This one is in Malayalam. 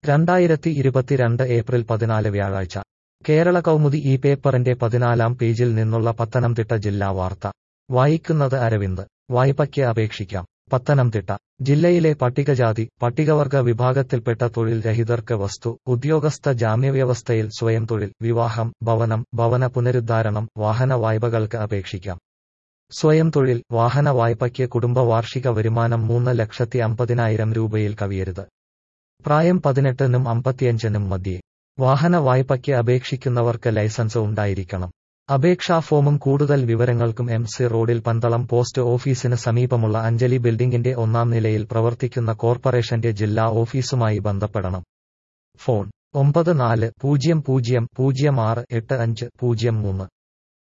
രണ്ടായിരത്തി ഇരുപത്തിരണ്ട് ഏപ്രിൽ പതിനാല് വ്യാഴാഴ്ച കേരള കൗമുദി ഈ പേപ്പറിന്റെ പതിനാലാം പേജിൽ നിന്നുള്ള പത്തനംതിട്ട ജില്ലാ വാർത്ത വായിക്കുന്നത് അരവിന്ദ് വായ്പയ്ക്ക് അപേക്ഷിക്കാം പത്തനംതിട്ട ജില്ലയിലെ പട്ടികജാതി പട്ടികവർഗ വിഭാഗത്തിൽപ്പെട്ട തൊഴിൽ രഹിതർക്ക് വസ്തു ഉദ്യോഗസ്ഥ ജാമ്യവ്യവസ്ഥയിൽ സ്വയം തൊഴിൽ വിവാഹം ഭവനം ഭവന പുനരുദ്ധാരണം വാഹന വായ്പകൾക്ക് അപേക്ഷിക്കാം സ്വയം തൊഴിൽ വാഹന വായ്പയ്ക്ക് കുടുംബ വാർഷിക വരുമാനം മൂന്ന് ലക്ഷത്തി അമ്പതിനായിരം രൂപയിൽ കവിയരുത് പ്രായം പതിനെട്ടിനും അമ്പത്തിയഞ്ചിനും മധ്യേ വാഹന വായ്പയ്ക്ക് അപേക്ഷിക്കുന്നവർക്ക് ലൈസൻസ് ഉണ്ടായിരിക്കണം അപേക്ഷാ ഫോമും കൂടുതൽ വിവരങ്ങൾക്കും എം സി റോഡിൽ പന്തളം പോസ്റ്റ് ഓഫീസിന് സമീപമുള്ള അഞ്ജലി ബിൽഡിംഗിന്റെ ഒന്നാം നിലയിൽ പ്രവർത്തിക്കുന്ന കോർപ്പറേഷന്റെ ജില്ലാ ഓഫീസുമായി ബന്ധപ്പെടണം ഫോൺ ഒമ്പത് നാല് പൂജ്യം പൂജ്യം പൂജ്യം ആറ് എട്ട് അഞ്ച് പൂജ്യം മൂന്ന്